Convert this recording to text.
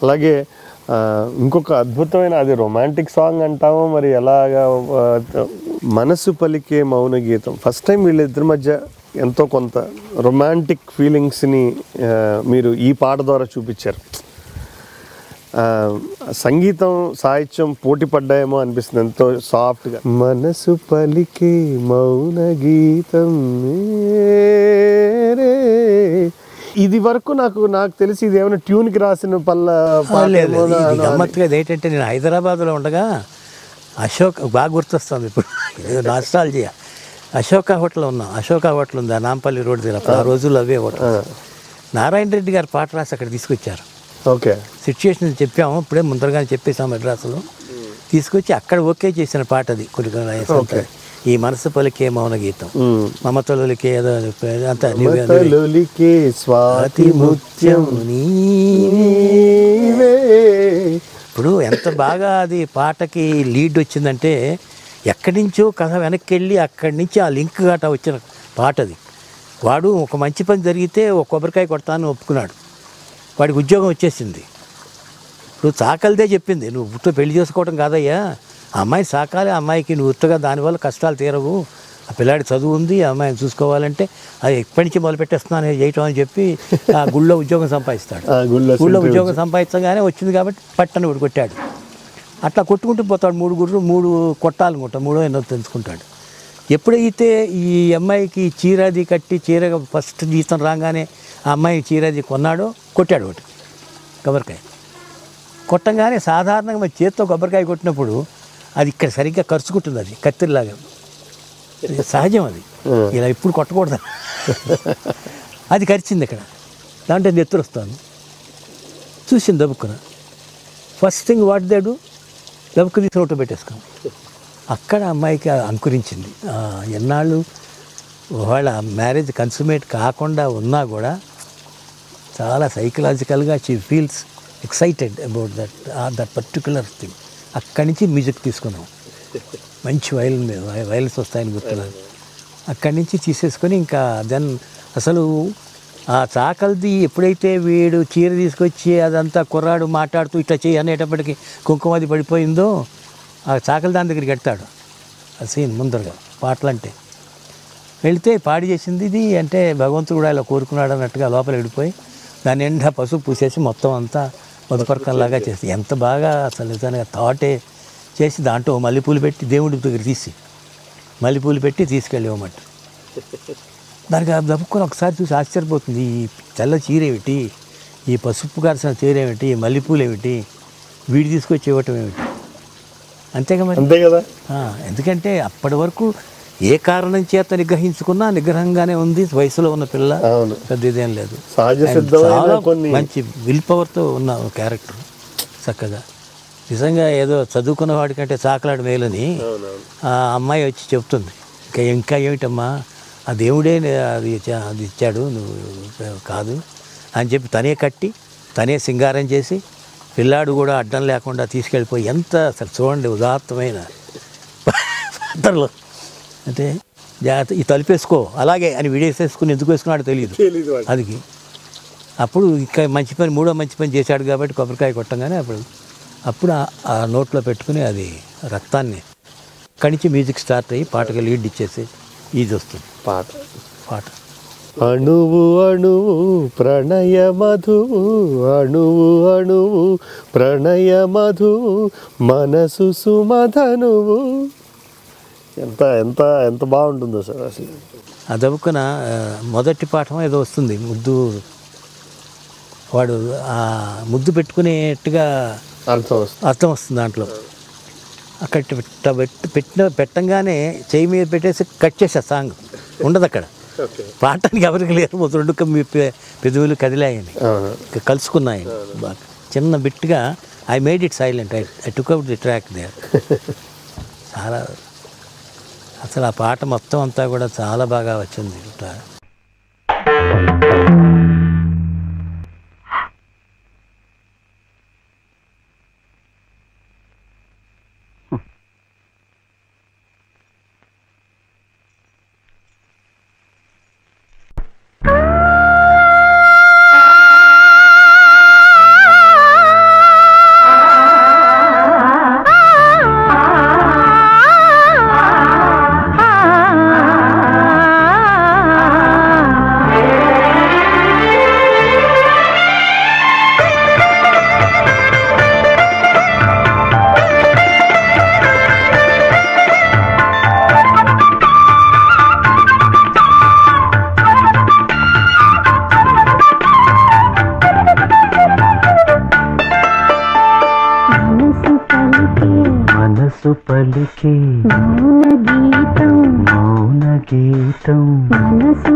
అలాగే ఆ, ఇంకొక అద్భుతమైన అది రొమాంటిక్ సాంగ్ అంటామో మరి ఎలాగా ఆ, మనసు పలికే మౌన గీతం ఫస్ట్ టైం వీళ్ళిద్దరి మధ్య ఎంతో కొంత రొమాంటిక్ ఫీలింగ్స్ని ఆ, మీరు ఈ పాట ద్వారా చూపించారు ఆ, సంగీతం సాహిత్యం పోటీ పడ్డాయేమో అనిపిస్తుంది ఎంతో సాఫ్ట్గా మనసు పలికే మౌన గీతం మేరే. ఇది వరకు నాకు నాకు తెలిసి ఇది ఏమైనా ట్యూన్కి రాసిన పల్ల పాట లేదు ఏమో ఇది అని- గమ్మత్తుగా ఇది ఏంటంటే నేను హైదరాబాద్లో ఉండగా అశోక్ బాగా గుర్తొస్తుంది ఇప్పుడు నాస్టాలజియా అశోక హోటల్ ఉన్నాం అశోక హోటల్ ఉంది ఆ నాంపల్లి రోడ్ దగ్గర అప్పుడు ఆ రోజుల్లో అవే హోటల్ నారాయణ రెడ్డి గారు పాట రాసి అక్కడ తీసుకొచ్చారు ఓకే సిచ్యుయేషన్ చెప్పాము ఇప్పుడే ముందరగానే చెప్పేసాం మెడ్రాసులో తీసుకొచ్చి అక్కడ ఓకే చేసిన పాట అది కొన్ని కొన్ని lines ఉంటాయి. ఈ మనసు పలికే మౌన గీతం మ్మ్. మమతలకే ఏదో అంతా నువ్వే మతలులికే స్వాతి ముత్యం నీవే. ఇప్పుడు ఎంత బాగా అది పాటకి లీడ్ వచ్చిందంటే ఎక్కడి నుంచో కథ వెనక్కి వెళ్ళి అక్కడి నుంచి ఆ లింక్ గట వచ్చిన పాట అది వాడు ఒక మంచి పని జరిగితే ఒక కొబ్బరికాయ కొడతాను ఒప్పుకున్నాడు వాడికి ఉద్యోగం వచ్చేసింది ఇప్పుడు చాకలిదే చెప్పింది నువ్వు ఉత్త పెళ్లి చేసుకోవడం కాదయ్యా ఆ అమ్మాయి సాకాలి ఆ అమ్మాయికి నువ్వు ఉత్తగా దానివల్ల కష్టాలు తీరవు ఆ పిల్లాడి చదువు ఉంది ఆ అమ్మాయిని చూసుకోవాలంటే అది ఎప్పటి నుంచి మొదలు పెట్టేస్తున్నాను చేయటం అని చెప్పి ఆ గుళ్ళో ఉద్యోగం సంపాదిస్తాడు ఆ గుళ్ళో ఊళ్ళో ఉద్యోగం సంపాదించగానే వచ్చింది కాబట్టి పట్టణ ఒకటి కొట్టాడు అట్లా కొట్టుకుంటూ పోతాడు మూడు గుర్రు మూడు కొట్టాలనుకుంటా మూడో ఎన్నో తెంచుకుంటాడు ఎప్పుడైతే ఈ అమ్మాయికి చీరాది కట్టి చీర ఫస్ట్ జీతం రాగానే ఆ అమ్మాయి చీరాది కొన్నాడో కొట్టాడు ఒకటి కొబ్బరికాయ కొట్టంగానే సాధారణంగా మన చేత్తో కొబ్బరికాయ కొట్టినప్పుడు అది ఇక్కడ సరిగ్గా ఖర్చుకుంటుంది అది కత్తిరిలాగా ఇది సహజం అది ఇలా ఇప్పుడు కొట్టకూడదు అది కరిచింది ఇక్కడ దాంట్లో నెత్తురు వస్తాను చూసింది దబ్బుకున ఫస్ట్ థింగ్ వాట్ దేడు దబ్బుకు తీసి నోట్లో పెట్టేసుకోం అక్కడ అమ్మాయికి అంకురించింది ఆ, ఎన్నాళ్ళు వాళ్ళ మ్యారేజ్ కన్సుమేట్ కాకుండా ఉన్నా కూడా చాలా సైకలాజికల్గా she feels excited about that that particular thing అక్కడి నుంచి మ్యూజిక్ తీసుకున్నాం మంచి వైలిన్ మీద వై- వైలిన్స్ వస్తాయని గుర్తున్నాను అక్కడి నుంచి తీసేసుకొని ఇంకా దెన్ అసలు ఆ చాకల్ది ఎప్పుడైతే వీడు చీర తీసుకొచ్చి అదంతా కుర్రాడు మాట్లాడుతూ ఇట్లా చేయి అనేటప్పటికి కుంకుమది పడిపోయిందో ఆ చాకలి దాని దగ్గరికి వెళ్తాడు ఆ సీన్ ముందరగా పాటలు అంటే వెళితే పాడి చేసింది ఇది అంటే భగవంతుడు కూడా ఇలా కోరుకున్నాడు అన్నట్టుగా లోపల వెళ్ళిపోయి దాని నిండా పసుపు పూసేసి మొత్తం అంతా మధుపర్కంలాగా చేసి ఎంత బాగా అసలు నిజంగా థాటే చేసి దాంట్లో మల్లెపూలు పెట్టి దేవుడి దగ్గర తీసి మల్లెపూలు పెట్టి తీసుకెళ్ళి ఇవ్వమంట దానికి ఆ దప్పుకొని ఒకసారి చూసి ఆశ్చర్యపోతుంది ఈ తెల్ల చీర ఏమిటి ఈ పసుపు కాల్సిన చీర ఏమిటి ఈ మల్లెపూలు ఏమిటి వీడి తీసుకొచ్చి ఇవ్వటం ఏమిటి అంతేగా మరి అంతే కదా ఆ, ఎందుకంటే అప్పటి వరకు ఏ కారణం చేత నిగ్రహించుకున్నా నిగ్రహంగానే ఉంది వయసులో ఉన్న పిల్ల అవును పెద్ద ఇదేం లేదు సహజ ఆయన సిద్ధమైన చాలా కొన్ని మంచి విల్ పవర్తో ఉన్న ఒక క్యారెక్టర్ చక్కగా నిజంగా ఏదో చదువుకున్న వాడికంటే చాకలాడు మేలని ఆ అమ్మాయి వచ్చి చెప్తుంది ఇంకా ఇంకా ఏమిటమ్మా ఆ దేవుడే నే- అది ఇచ్చా- అది ఇచ్చాడు నువ్వు కాదు అని చెప్పి తనే కట్టి తనే సింగారం చేసి పిల్లాడు కూడా అడ్డం లేకుండా తీసుకెళ్ళిపోయి ఎంత అసలు చూడండి ఉదాత్తమైన పాత్రలు అంటే జాగ్రత్త ఈ తలుపేసుకో అలాగే అని విడేసేసుకుని ఎందుకు వేసుకున్నాడో తెలియదు అది అప్పుడు ఇంకా మంచి పని మూడో మంచి పని చేశాడు కాబట్టి కొబ్బరికాయ కొట్టంగానే అప్పుడు అప్పుడు ఆ- ఆ నోట్లో పెట్టుకుని అది రక్తాన్ని అక్కడి నుంచి మ్యూజిక్ స్టార్ట్ అయ్యి పాటకి లీడ్ ఇచ్చేసి ఇది వస్తుంది పాట పాట అణువు అణువు ప్రణయ మధువు అణువు అణువు ప్రణయ మధువు మనసు సుమధనువు ఎంత ఎంత ఎంత బాగుంటుందో సార్ అసలు ఆ దవ్వుకున ఆ, మొదటి పాఠం ఏదో వస్తుంది ముద్దు వాడు ఆ ముద్దు పెట్టుకునేట్టుగా అర్థం వస్తుంది అర్థం వస్తుంది దాంట్లో అక్కడ పెట్ట పెట్టి పెట్టిన పెట్టంగానే చేయి మీద పెట్టేసి కట్ చేసే సాంగ్ ఉండదు అక్కడ పాడటానికి ఎవరికి లేరు మొదలు రెండు కమ్మి పె- పెదవులు కదిలాయని అవును. ఇక కలుసుకున్నాయని బాగా చిన్న బిట్గా I made it silent I I took out the track there చాలా అసలు ఆ పాట మొత్తం అంతా కూడా చాలా బాగా వచ్చింది ఇట్లా ఆ పలికే మౌన గీతం మౌన గీతం మనసు